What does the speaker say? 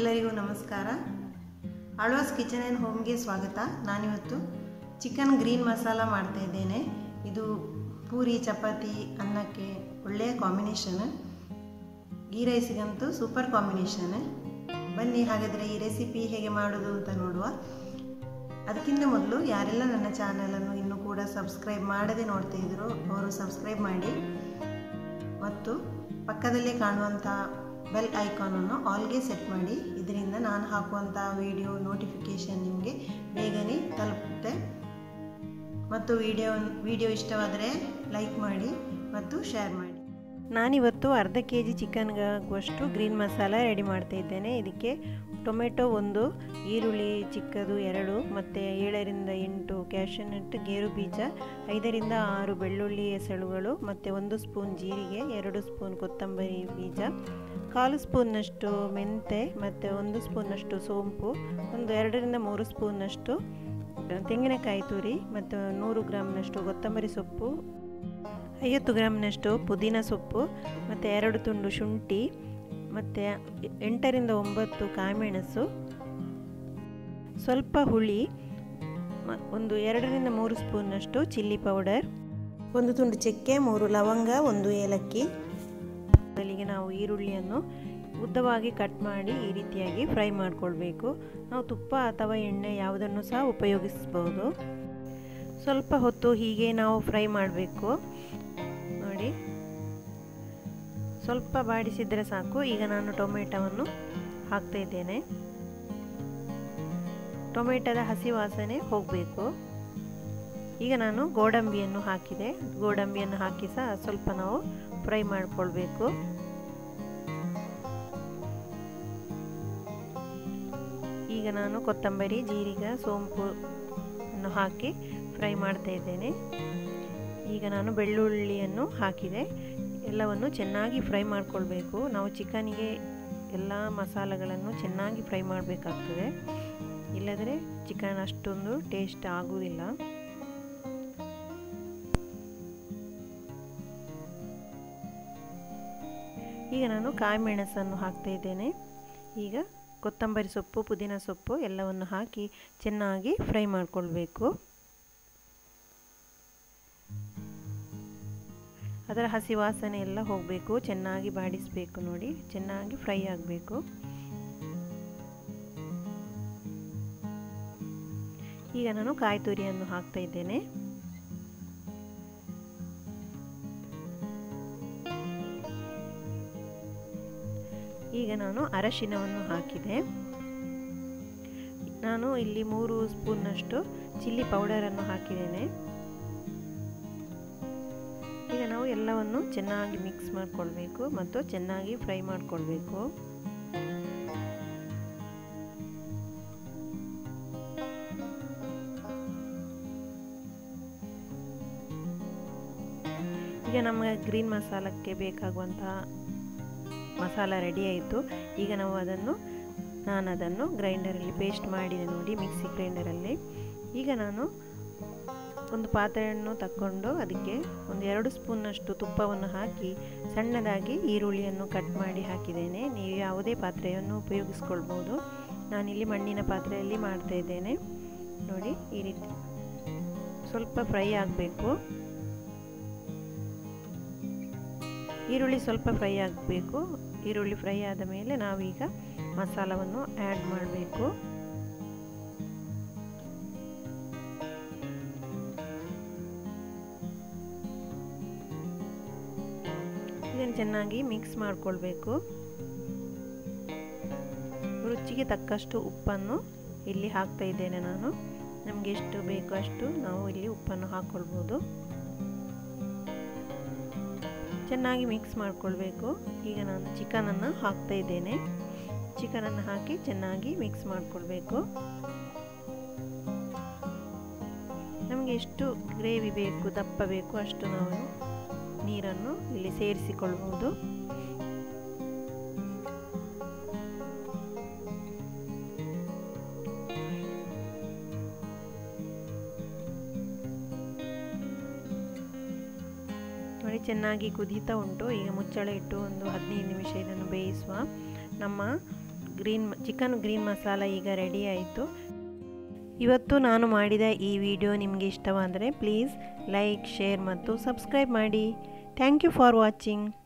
ಎಲ್ಲರಿಗೂ ನಮಸ್ಕಾರ Alva's kitchen and ಹೋಮ್ಗೆ ಸ್ವಾಗತ ನಾನಿವತ್ತು ಚಿಕನ್ ಗ್ರೀನ್ ಮಸಾಲ ಮಾಡ್ತಾ ಇದ್ದೇನೆ ಇದು ಪೂರಿ ಚಪಾತಿ ಅನ್ನಕ್ಕೆ ಒಳ್ಳೆಯ ಕಾಂಬಿನೇಷನ್ ಗೀ ರೈಸಿಗಂತೂ ಸೂಪರ್ ಕಾಂಬಿನೇಷನ್ ಬನ್ನಿ ಹಾಗಾದರೆ ಈ ರೆಸಿಪಿ ಹೇಗೆ ಮಾಡೋದು ಅಂತ ನೋಡುವ ಅದಕ್ಕಿಂತ ಮೊದಲು ಯಾರೆಲ್ಲ ನನ್ನ ಚಾನಲನ್ನು ಇನ್ನೂ ಕೂಡ ಸಬ್ಸ್ಕ್ರೈಬ್ ಮಾಡದೆ ನೋಡ್ತಾ ಇದ್ರು ಅವರು ಸಬ್ಸ್ಕ್ರೈಬ್ ಮಾಡಿ ಮತ್ತು ಪಕ್ಕದಲ್ಲೇ ಕಾಣುವಂಥ ಬೆಲ್ ಐಕಾನನ್ನು ಆಲ್ಗೆ ಸೆಟ್ ಮಾಡಿ ಇದರಿಂದ ನಾನು ಹಾಕುವಂಥ ವಿಡಿಯೋ ನೋಟಿಫಿಕೇಷನ್ ನಿಮಗೆ ಬೇಗನೆ ತಲುಪುತ್ತೆ ಮತ್ತು ವಿಡಿಯೋ ವಿಡಿಯೋ ಇಷ್ಟವಾದರೆ ಲೈಕ್ ಮಾಡಿ ಮತ್ತು ಶೇರ್ ಮಾಡಿ ನಾನಿವತ್ತು ಅರ್ಧ ಕೆ ಜಿ ಚಿಕನ್ಗಾಗುವಷ್ಟು ಗ್ರೀನ್ ಮಸಾಲ ರೆಡಿ ಮಾಡ್ತಾ ಇದ್ದೇನೆ ಇದಕ್ಕೆ ಟೊಮೆಟೊ ಒಂದು ಈರುಳ್ಳಿ ಚಿಕ್ಕದು ಎರಡು ಮತ್ತು ಏಳರಿಂದ ಎಂಟು ಕ್ಯಾಶನಟ್ ಗೇರು ಬೀಜ ಐದರಿಂದ ಆರು ಬೆಳ್ಳುಳ್ಳಿ ಎಸಳುಗಳು ಮತ್ತು ಒಂದು ಸ್ಪೂನ್ ಜೀರಿಗೆ ಎರಡು ಸ್ಪೂನ್ ಕೊತ್ತಂಬರಿ ಬೀಜ ಕಾಲು ಸ್ಪೂನ್ನಷ್ಟು ಮೆಂತೆ ಮತ್ತು ಒಂದು ಸ್ಪೂನ್ನಷ್ಟು ಸೋಂಪು ಒಂದು ಎರಡರಿಂದ ಮೂರು ಸ್ಪೂನ್ನಷ್ಟು ತೆಂಗಿನಕಾಯಿ ತುರಿ ಮತ್ತು ನೂರು ಗ್ರಾಮ್ನಷ್ಟು ಕೊತ್ತಂಬರಿ ಸೊಪ್ಪು ಐವತ್ತು ಗ್ರಾಮ್ನಷ್ಟು ಪುದೀನ ಸೊಪ್ಪು ಮತ್ತು ಎರಡು ತುಂಡು ಶುಂಠಿ ಮತ್ತು ಎಂಟರಿಂದ ಒಂಬತ್ತು ಕಾಯಿಮೆಣಸು ಸ್ವಲ್ಪ ಹುಳಿ ಒಂದು ಎರಡರಿಂದ ಮೂರು ಸ್ಪೂನ್ನಷ್ಟು ಚಿಲ್ಲಿ ಪೌಡರ್ ಒಂದು ತುಂಡು ಚಕ್ಕೆ ಮೂರು ಲವಂಗ ಒಂದು ಏಲಕ್ಕಿ ಮೊದಲಿಗೆ ನಾವು ಈರುಳ್ಳಿಯನ್ನು ಉದ್ದವಾಗಿ ಕಟ್ ಮಾಡಿ ಈ ರೀತಿಯಾಗಿ ಫ್ರೈ ಮಾಡಿಕೊಳ್ಬೇಕು ನಾವು ತುಪ್ಪ ಅಥವಾ ಎಣ್ಣೆ ಯಾವುದನ್ನು ಸಹ ಉಪಯೋಗಿಸ್ಬೋದು ಸ್ವಲ್ಪ ಹೊತ್ತು ಹೀಗೆ ನಾವು ಫ್ರೈ ಮಾಡಬೇಕು ನೋಡಿ ಸ್ವಲ್ಪ ಬಾಡಿಸಿದರೆ ಸಾಕು ಈಗ ನಾನು ಟೊಮೆಟೊವನ್ನು ಹಾಕ್ತಾ ಇದ್ದೇನೆ ಟೊಮೆಟೊದ ಹಸಿ ವಾಸನೆ ಹೋಗಬೇಕು ಈಗ ನಾನು ಗೋಡಂಬಿಯನ್ನು ಹಾಕಿದೆ ಗೋಡಂಬಿಯನ್ನು ಹಾಕಿ ಸಹ ಸ್ವಲ್ಪ ನಾವು ಫ್ರೈ ಮಾಡಿಕೊಳ್ಬೇಕು ಈಗ ನಾನು ಕೊತ್ತಂಬರಿ ಜೀರಿಗೆ ಸೋಂಪು ಅನ್ನು ಹಾಕಿ ಫ್ರೈ ಮಾಡ್ತಾ ಇದ್ದೇನೆ ಈಗ ನಾನು ಬೆಳ್ಳುಳ್ಳಿಯನ್ನು ಹಾಕಿದೆ ಎಲ್ಲವನ್ನು ಚೆನ್ನಾಗಿ ಫ್ರೈ ಮಾಡಿಕೊಳ್ಬೇಕು ನಾವು ಚಿಕನಿಗೆ ಎಲ್ಲ ಮಸಾಲೆಗಳನ್ನು ಚೆನ್ನಾಗಿ ಫ್ರೈ ಮಾಡಬೇಕಾಗ್ತದೆ ಇಲ್ಲದ್ರೆ ಚಿಕನ್ ಅಷ್ಟೊಂದು ಟೇಸ್ಟ್ ಆಗುವುದಿಲ್ಲ ಈಗ ನಾನು ಕಾಯಿ ಮೆಣಸನ್ನು ಹಾಕ್ತಾ ಇದ್ದೇನೆ ಈಗ ಕೊತ್ತಂಬರಿ ಸೊಪ್ಪು ಪುದೀನ ಸೊಪ್ಪು ಎಲ್ಲವನ್ನು ಹಾಕಿ ಚೆನ್ನಾಗಿ ಫ್ರೈ ಮಾಡಿಕೊಳ್ಬೇಕು ಅದರ ಹಸಿ ವಾಸನೆ ಎಲ್ಲ ಹೋಗಬೇಕು ಚೆನ್ನಾಗಿ ಬಾಡಿಸಬೇಕು ನೋಡಿ ಚೆನ್ನಾಗಿ ಫ್ರೈ ಆಗಬೇಕು ಈಗ ನಾನು ಕಾಯಿ ತುರಿಯನ್ನು ಹಾಕ್ತಾ ಇದ್ದೇನೆ ಈಗ ನಾನು ಅರಶಿನವನ್ನು ಹಾಕಿದೆ ನಾನು ಇಲ್ಲಿ ಮೂರು ಸ್ಪೂನ್ನಷ್ಟು ಚಿಲ್ಲಿ ಪೌಡರನ್ನು ಹಾಕಿದ್ದೇನೆ ಈಗ ನಾವು ಎಲ್ಲವನ್ನು ಚೆನ್ನಾಗಿ ಮಿಕ್ಸ್ ಮಾಡಿಕೊಳ್ಬೇಕು ಮತ್ತು ಚೆನ್ನಾಗಿ ಫ್ರೈ ಮಾಡಿಕೊಳ್ಬೇಕು ಈಗ ನಮ್ಮ ಗ್ರೀನ್ ಮಸಾಲಕ್ಕೆ ಬೇಕಾಗುವಂತಹ ಮಸಾಲ ರೆಡಿ ಆಯಿತು ಈಗ ನಾವು ಅದನ್ನು ನಾನು ಅದನ್ನು ಗ್ರೈಂಡರಲ್ಲಿ ಪೇಸ್ಟ್ ಮಾಡಿದೆ ನೋಡಿ ಮಿಕ್ಸಿ ಗ್ರೈಂಡರಲ್ಲಿ ಈಗ ನಾನು ಒಂದು ಪಾತ್ರೆಯನ್ನು ತಕ್ಕೊಂಡು ಅದಕ್ಕೆ ಒಂದು ಎರಡು ಸ್ಪೂನ್ನಷ್ಟು ತುಪ್ಪವನ್ನು ಹಾಕಿ ಸಣ್ಣದಾಗಿ ಈರುಳ್ಳಿಯನ್ನು ಕಟ್ ಮಾಡಿ ಹಾಕಿದ್ದೇನೆ ನೀವು ಯಾವುದೇ ಪಾತ್ರೆಯನ್ನು ಉಪಯೋಗಿಸ್ಕೊಳ್ಬೋದು ನಾನಿಲ್ಲಿ ಮಣ್ಣಿನ ಪಾತ್ರೆಯಲ್ಲಿ ಮಾಡ್ತಾ ಇದ್ದೇನೆ ನೋಡಿ ಈ ರೀತಿ ಸ್ವಲ್ಪ ಫ್ರೈ ಆಗಬೇಕು ಈರುಳ್ಳಿ ಸ್ವಲ್ಪ ಫ್ರೈ ಆಗಬೇಕು ಈರುಳ್ಳಿ ಫ್ರೈ ಆದ ಮೇಲೆ ನಾವೀಗ ಮಸಾಲವನ್ನು ಆ್ಯಡ್ ಮಾಡಬೇಕು ಇದನ್ನು ಚೆನ್ನಾಗಿ ಮಿಕ್ಸ್ ಮಾಡಿಕೊಳ್ಬೇಕು ರುಚಿಗೆ ತಕ್ಕಷ್ಟು ಉಪ್ಪನ್ನು ಇಲ್ಲಿ ಹಾಕ್ತಾ ಇದ್ದೇನೆ ನಾನು ನಮಗೆ ಎಷ್ಟು ಬೇಕು ಅಷ್ಟು ನಾವು ಇಲ್ಲಿ ಉಪ್ಪನ್ನು ಹಾಕ್ಕೊಳ್ಬೋದು ಚೆನ್ನಾಗಿ ಮಿಕ್ಸ್ ಮಾಡಿಕೊಳ್ಬೇಕು ಈಗ ನಾನು ಚಿಕನನ್ನು ಹಾಕ್ತಾ ಇದ್ದೇನೆ ಚಿಕನನ್ನು ಹಾಕಿ ಚೆನ್ನಾಗಿ ಮಿಕ್ಸ್ ಮಾಡಿಕೊಳ್ಬೇಕು ನಮಗೆ ಎಷ್ಟು ಗ್ರೇವಿ ಬೇಕು ದಪ್ಪ ಬೇಕು ಅಷ್ಟು ನಾವು ನೀರನ್ನು ಇಲ್ಲಿ ಸೇರಿಸಿಕೊಳ್ಬೋದು ನೋಡಿ ಚೆನ್ನಾಗಿ ಕುದೀತಾ ಉಂಟು ಈಗ ಮುಚ್ಚಳ ಇಟ್ಟು ಒಂದು ಹದಿನೈದು ನಿಮಿಷ ಇದನ್ನು ಬೇಯಿಸುವ ನಮ್ಮ ಗ್ರೀನ್ ಚಿಕನ್ ಗ್ರೀನ್ ಮಸಾಲ ಈಗ ರೆಡಿ ಆಯಿತು ಇವತ್ತು ನಾನು ಮಾಡಿದ ಈ ವಿಡಿಯೋ ನಿಮಗೆ ಇಷ್ಟವಾದರೆ ಪ್ಲೀಸ್ ಲೈಕ್ ಶೇರ್ ಮತ್ತು ಸಬ್ಸ್ಕ್ರೈಬ್ ಮಾಡಿ ಥ್ಯಾಂಕ್ ಯು ಫಾರ್ ವಾಚಿಂಗ್